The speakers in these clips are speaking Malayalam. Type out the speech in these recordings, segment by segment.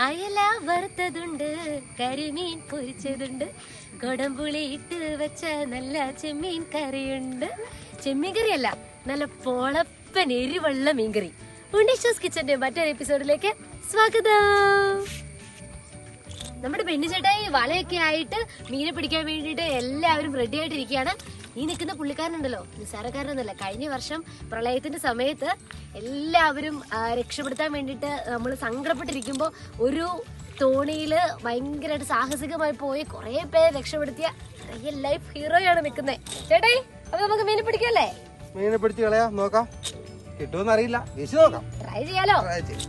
അയല വറുത്തതുണ്ട് കരിമീൻ പൊരിച്ചതുണ്ട് കൊടംപുളി ഇട്ട് വെച്ച നല്ല ചെമ്മീൻ കറിയുണ്ട് ചെമ്മീൻ കറിയല്ല നല്ല പൊളപ്പൻ എരിവെള്ള മീൻകറി ഉണ്ണീഷോസ് കിച്ചന്റെ മറ്റൊരു എപ്പിസോഡിലേക്ക് സ്വാഗതം നമ്മുടെ പെണ്ണുചേട്ടായി വലയൊക്കെ ആയിട്ട് മീനെ പിടിക്കാൻ വേണ്ടിയിട്ട് എല്ലാവരും റെഡി ആയിട്ടിരിക്കുകയാണ് ഈ നിൽക്കുന്ന പുള്ളിക്കാരനുണ്ടല്ലോ നിസ്സാരക്കാരനൊന്നുമല്ല കഴിഞ്ഞ വർഷം പ്രളയത്തിന്റെ സമയത്ത് എല്ലാവരും ആ, രക്ഷപ്പെടുത്താൻ വേണ്ടിയിട്ട് നമ്മൾ സങ്കടപ്പെട്ടിരിക്കുമ്പോൾ ഒരു തോണിയില് ഭയങ്കരമായിട്ട് സാഹസികമായി പോയി കുറെ പേര് രക്ഷപ്പെടുത്തിയ റിയൽ ലൈഫ് ഹീറോയാണ് നിൽക്കുന്നത് ചേട്ടായി അപ്പൊ നമുക്ക് മീനെ പിടിക്കല്ലേ മീനെ പിടിച്ച് കളയാം നോക്കാം കിട്ടുമെന്ന് അറിയില്ല വീശി നോക്കാം ട്രൈ ചെയ്യാലോ Try ചെയ്യാം.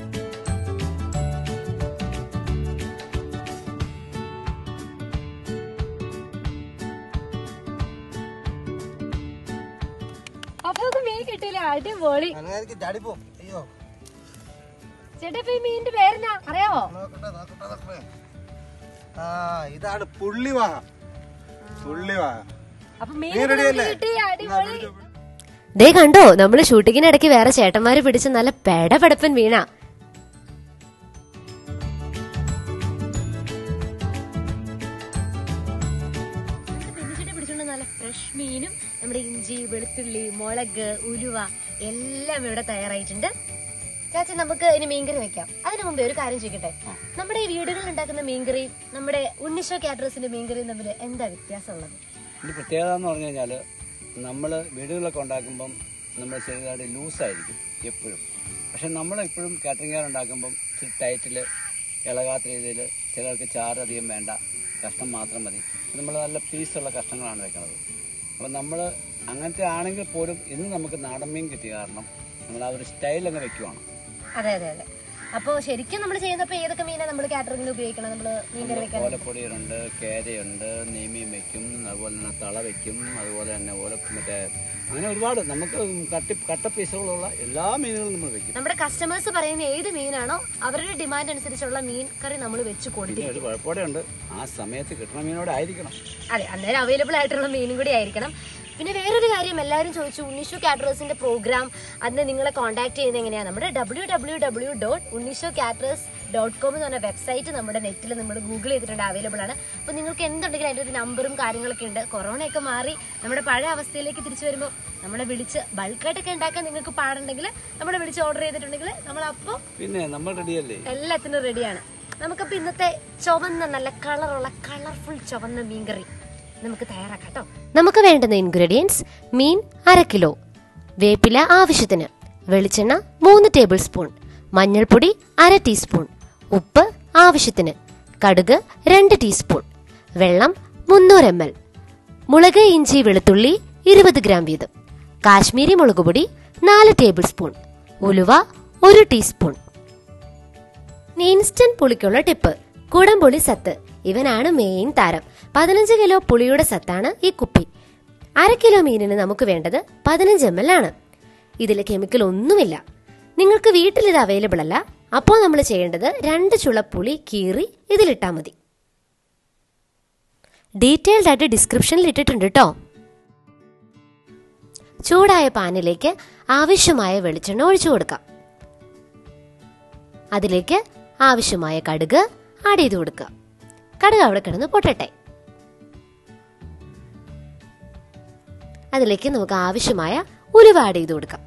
അപ്പൊ നമുക്ക് മീൻ കിട്ടില്ല അടിപൊളി അനങ്ങാതിരിക്ക് ചാടിപ്പോവും അയ്യോ ചേട്ടാ ഇപ്പൊ ഈ മീനിന്റെ പേരെന്നാ അറിയാവോ നോക്കട്ടെ നോക്കട്ടെ നോക്കട്ടെ ആ ഇതാണ് പുള്ളിവാഹ പുള്ളിവാഹ അപ്പൊ മീൻ മീൻ ready അല്ലേ? കിട്ടി എന്നാ അടിപൊളി പിടിച്ചോ, പിടിച്ചോ. ദേ കണ്ടോ നമ്മള് ഷൂട്ടിങ്ങിനിടയ്ക്ക് വേറെ ചേട്ടന്മാര് പിടിച്ച നല്ല പെടപെടപ്പൻ വീണ പിടിച്ചോണ്ട് നല്ല ഫ്രഷ് മീനും നമ്മുടെ ഇഞ്ചി വെളുത്തുള്ളി മുളക് ഉലുവ എല്ലാം ഇവിടെ തയ്യാറായിട്ടുണ്ട് ചാച്ചി നമുക്ക് ഇനി മീൻകറി വെക്കാം അതിനു മുമ്പേ ഒരു കാര്യം ചോദിക്കട്ടെ നമ്മുടെ ഈ വീടുകളിൽ ഉണ്ടാക്കുന്ന മീൻകറിയും നമ്മുടെ ഉണ്ണിഷോ കാറ്ററസിന്റെ മീൻകറിയും തമ്മിൽ എന്താ വ്യത്യാസമുള്ളത് ഇതിന്റെ പ്രത്യേകത എന്ന് പറഞ്ഞു കഴിഞ്ഞാൽ നമ്മൾ വീടുകളൊക്കെ ഉണ്ടാക്കുമ്പം നമ്മൾ ചെറുതായിട്ട് ലൂസായിരിക്കും എപ്പോഴും പക്ഷെ നമ്മൾ എപ്പോഴും കാറ്ററിംഗ് ഉണ്ടാക്കുമ്പം ഇച്ചിരി ടൈറ്റിൽ ഇളകാത്ത രീതിയിൽ ചിലർക്ക് ചാറ് അധികം വേണ്ട കഷ്ണം മാത്രം മതി നമ്മൾ നല്ല പീസുള്ള കഷ്ണങ്ങളാണ് വെക്കുന്നത് അപ്പോൾ നമ്മൾ അങ്ങനത്തെ ആണെങ്കിൽ പോലും ഇന്ന് നമുക്ക് നാടൻ മീൻ കിട്ടിയ കാരണം നമ്മൾ ആ ഒരു സ്റ്റൈൽ അങ്ങ് വെക്കുവാണ് അതെ അതെ അതെ അപ്പൊ ശരിക്കും നമ്മൾ ചെയ്യുന്നപ്പോ ഏതൊക്കെ മീനാ നമ്മൾ കാറ്ററിംഗിൽ ഉപയോഗിക്കണം നമ്മള് മീൻകറി വെക്കാൻ ഓലപ്പൊടിയുണ്ട് കേരയുണ്ട് നെയ്മീൻ വെക്കും അതുപോലെ തന്നെ തള വെക്കും അതുപോലെ തന്നെ ഓല മറ്റേ അങ്ങനെ ഒരുപാട് നമുക്ക് കട്ടി കട്ട പീസുകളുള്ള എല്ലാ മീനുകളും നമ്മൾ വെക്കും നമ്മുടെ കസ്റ്റമേഴ്സ് പറയുന്ന ഏത് മീനാണോ അവരുടെ ഡിമാൻഡ് അനുസരിച്ചുള്ള മീൻ കറി നമ്മൾ വെച്ച് കൊടുക്കും പിന്നെ ഒരു കുഴപ്പമൂടെ ഉണ്ട് ആ സമയത്ത് കിട്ടുന്ന മീനോടെ ആയിരിക്കണം അതെ അന്നേരം അവൈലബിൾ ആയിട്ടുള്ള മീനും കൂടി ആയിരിക്കണം പിന്നെ വേറൊരു കാര്യം എല്ലാവരും ചോദിച്ചു ഉണ്ണിഷോ കാറ്ററേഴ്സിന്റെ പ്രോഗ്രാം അന്ന് നിങ്ങളെ കോൺടാക്ട് ചെയ്യുന്നത് എങ്ങനെയാണ് നമ്മുടെ ഡബ്ല്യൂ ഡബ്ല്യൂ ഡബ്ല്യൂ ഡോട്ട് ഉണ്ണിഷോ കാറ്ററേഴ്സ് ഡോട്ട് കോം എന്ന് പറഞ്ഞ വെബ്സൈറ്റ് നമ്മുടെ നെറ്റിൽ നമ്മൾ ഗൂഗിൾ ചെയ്തിട്ടുണ്ട് അവൈലബിൾ ആണ് അപ്പോൾ നിങ്ങൾക്ക് എന്തുണ്ടെങ്കിലും അതിൻ്റെ ഒരു നമ്പറും കാര്യങ്ങളൊക്കെ ഉണ്ട് കൊറോണയൊക്കെ മാറി നമ്മുടെ പഴയ അവസ്ഥയിലേക്ക് തിരിച്ചു വരുമ്പോൾ നമ്മളെ വിളിച്ച് ബൾക്കായിട്ടൊക്കെ ഉണ്ടാക്കാൻ നിങ്ങൾക്ക് പാടുണ്ടെങ്കിൽ നമ്മളെ വിളിച്ച് ഓർഡർ ചെയ്തിട്ടുണ്ടെങ്കിൽ നമ്മൾ അപ്പോൾ പിന്നെ നമ്മൾ റെഡിയല്ലേ എല്ലാത്തിനും റെഡിയാണ് നമുക്കപ്പോൾ ഇന്നത്തെ ചുവന്ന നല്ല കളറുള്ള കളർഫുൾ ചുവന്ന മീൻകറി നമുക്ക് തയ്യാറാക്കാം കേട്ടോ നമുക്ക് വേണ്ടുന്ന ഇൻഗ്രീഡിയൻസ് മീൻ അര കിലോ വേപ്പില ആവശ്യത്തിന് വെളിച്ചെണ്ണ മൂന്ന് ടേബിൾ സ്പൂൺ മഞ്ഞൾപ്പൊടി അര ടീസ്പൂൺ ഉപ്പ് ആവശ്യത്തിന് കടുക് രണ്ട് ടീസ്പൂൺ വെള്ളം മുന്നൂറ് എം എൽ മുളക് ഇഞ്ചി വെളുത്തുള്ളി ഇരുപത് ഗ്രാം വീതം കാശ്മീരി മുളക് പൊടി നാല് ടേബിൾ സ്പൂൺ ഉലുവ ഒരു ടീസ്പൂൺ ഇൻസ്റ്റന്റ് പുളിക്കുള്ള ടിപ്പ് കുടംപുളി സത്ത് ഇവനാണ് മെയിൻ താരം പതിനഞ്ച് കിലോ പുളിയുടെ സത്താണ് ഈ കുപ്പി അര കിലോ മീനിന് നമുക്ക് വേണ്ടത് പതിനഞ്ച് എം എൽ ആണ് ഇതിൽ കെമിക്കൽ ഒന്നുമില്ല നിങ്ങൾക്ക് വീട്ടിൽ ഇത് അവൈലബിൾ അല്ല അപ്പോൾ നമ്മൾ ചെയ്യേണ്ടത് രണ്ട് ചുളപ്പുളി കീറി ഇതിലിട്ടാൽ മതി ഡീറ്റെയിൽഡ് ആയിട്ട് ഡിസ്ക്രിപ്ഷനിൽ ഇട്ടിട്ടുണ്ട് കേട്ടോ ചൂടായ പാനിലേക്ക് ആവശ്യമായ വെളിച്ചെണ്ണ ഒഴിച്ചു കൊടുക്കാം അതിലേക്ക് ആവശ്യമായ കടുക് ആഡ് ചെയ്ത് കൊടുക്കുക കടുക് അവിടെ കിടന്ന് പൊട്ടട്ടെ അതിലേക്ക് നമുക്ക് ആവശ്യമായ ഉലുവ ആഡ് ചെയ്ത് കൊടുക്കാം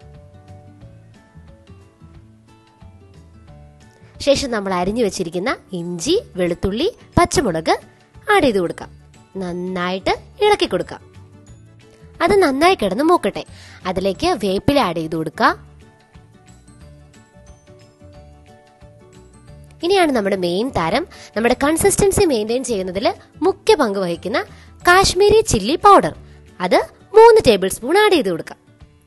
ശേഷം നമ്മൾ അരിഞ്ഞു വെച്ചിരിക്കുന്ന ഇഞ്ചി വെളുത്തുള്ളി പച്ചമുളക് ആഡ് ചെയ്ത് കൊടുക്കാം നന്നായിട്ട് ഇളക്കി കൊടുക്കാം അത് നന്നായി കിടന്ന് മൂക്കട്ടെ അതിലേക്ക് വേപ്പില ആഡ് ചെയ്ത് കൊടുക്കുക ഇനിയാണ് നമ്മുടെ മെയിൻ താരം നമ്മുടെ കൺസിസ്റ്റൻസി മെയിൻറ്റെയിൻ ചെയ്യുന്നതിൽ മുഖ്യ പങ്ക് വഹിക്കുന്ന കാശ്മീരി ചില്ലി പൗഡർ അത് മൂന്ന് ടേബിൾ സ്പൂൺ ആഡ് ചെയ്ത് കൊടുക്കാം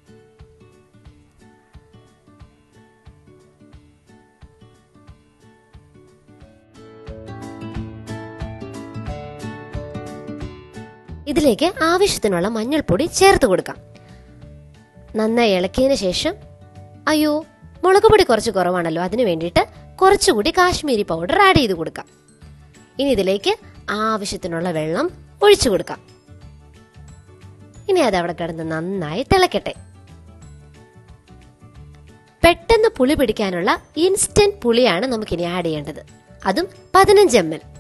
ഇതിലേക്ക് ആവശ്യത്തിനുള്ള മഞ്ഞൾപ്പൊടി ചേർത്ത് കൊടുക്കാം നന്നായി ഇളക്കിയതിന് ശേഷം അയ്യോ മുളക് പൊടി കുറച്ച് കുറവാണല്ലോ അതിന് വേണ്ടിയിട്ട് കുറച്ചുകൂടി കാശ്മീരി പൗഡർ ആഡ് ചെയ്ത് കൊടുക്കാം ഇനി ഇതിലേക്ക് ആവശ്യത്തിനുള്ള വെള്ളം ഒഴിച്ചു കൊടുക്കാം ഇനി അത് അവിടെ കിടന്ന് നന്നായി തിളക്കട്ടെ പെട്ടെന്ന് പുളി പിടിക്കാനുള്ള ഇൻസ്റ്റന്റ് പുളിയാണ് നമുക്കിനി ആഡ് ചെയ്യേണ്ടത് അതും പതിനഞ്ച് എം എൽ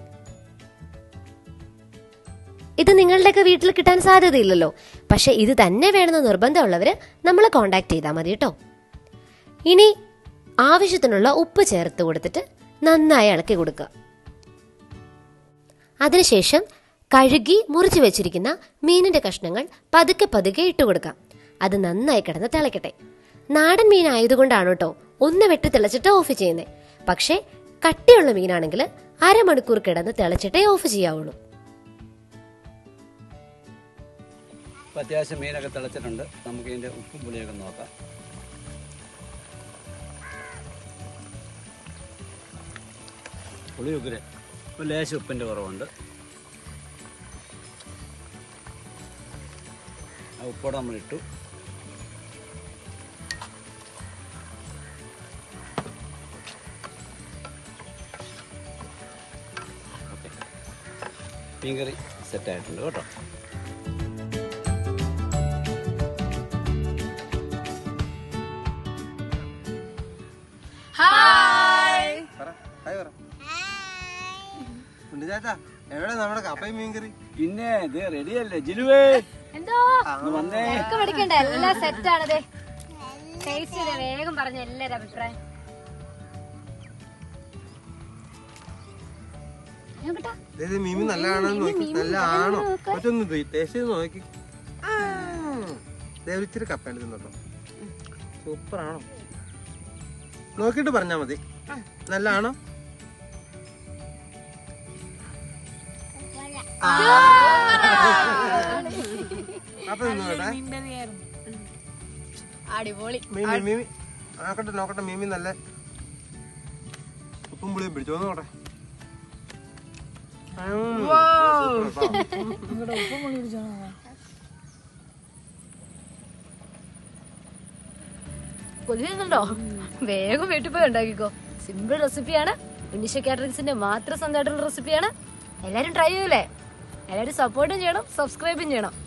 ഇത് നിങ്ങളുടെയൊക്കെ വീട്ടിൽ കിട്ടാൻ സാധ്യതയില്ലല്ലോ പക്ഷെ ഇത് തന്നെ വേണമെന്ന് നിർബന്ധമുള്ളവര് നമ്മളെ കോണ്ടാക്ട് ചെയ്താൽ മതി കേട്ടോ ഇനി ആവശ്യത്തിനുള്ള ഉപ്പ് ചേർത്ത് കൊടുത്തിട്ട് നന്നായി ഇളക്കി കൊടുക്കുക അതിനുശേഷം കഴുകി മുറിച്ചു വെച്ചിരിക്കുന്ന മീനിന്റെ കഷ്ണങ്ങൾ പതുക്കെ പതുക്കെ ഇട്ട് കൊടുക്കാം അത് നന്നായി കിടന്ന് തിളക്കട്ടെ നാടൻ മീൻ ആയതുകൊണ്ടാണ് കേട്ടോ ഒന്ന് വെട്ടി തിളച്ചിട്ട് ഓഫ് ചെയ്യുന്നത് പക്ഷേ കട്ടിയുള്ള മീനാണെങ്കിൽ അരമണിക്കൂർ കിടന്ന് തിളച്ചിട്ടേ ഓഫ് ചെയ്യാവുള്ളൂ ഇപ്പം അത്യാവശ്യം മീനൊക്കെ തിളച്ചിട്ടുണ്ട് നമുക്ക് ഇതിൻ്റെ ഉപ്പും പുളിയൊക്കെ നോക്കാം പുളി ഉഗ്ര ഇപ്പം ലേശം ഉപ്പിൻ്റെ കുറവുണ്ട് ആ ഉപ്പോടെ നമ്മൾ ഇട്ടു ഓക്കെ മീൻകറി സെറ്റായിട്ടുണ്ട് കേട്ടോ പറ ഹായ് പറ ഉണ്ട് ചേട്ടാ എവിടെ നമ്മുടെ കപ്പയും മീൻ കറി പിന്നെ ഇത് റെഡിയല്ലേ ജിനുവേ എന്തോ ഒന്ന് വന്നേ പഠിക്കണ്ട എല്ലാം സെറ്റ് ആണതേ ടേസ്റ്റ് ചെയ്തേ വേഗം പറഞ്ഞ എല്ലാരും അഭിപ്രായം ഞാൻ കേട്ടാ ഇത് മീമി നല്ലതാണോ നോക്കി നല്ല ആണോ മറ്റൊന്ന് ടേസ്റ്റ് ചെയ്ത് നോക്കി ദേ ഒരു ഇച്ചിരി കപ്പയാണ് തിന്നോ സൂപ്പർ ആണോ നോക്കിട്ട് പറഞ്ഞാ മതി നല്ലതാണോ അപ്പൊ നിന്നോട്ടെ അടിപൊളി മീമി മീമി നോക്കട്ടെ നോക്കട്ടെ മീമി നല്ല ഉപ്പും പുളിയും പിടിച്ചോ നോക്കട്ടെ ഉം. സൂപ്പർ കേട്ടോ. കൊതിയുന്നുണ്ടോ വേഗം വീട്ടിൽ പോയി ഉണ്ടാക്കിക്കോ സിമ്പിൾ റെസിപ്പിയാണ് ഉന്നിഷ കാറ്ററിംഗ്സിന്റെ മാത്രം സ്വന്തമായിട്ടുള്ള റെസിപ്പിയാണ് എല്ലാരും ട്രൈ ചെയ്യൂലേ എല്ലാരും സപ്പോർട്ടും ചെയ്യണം സബ്സ്ക്രൈബും ചെയ്യണം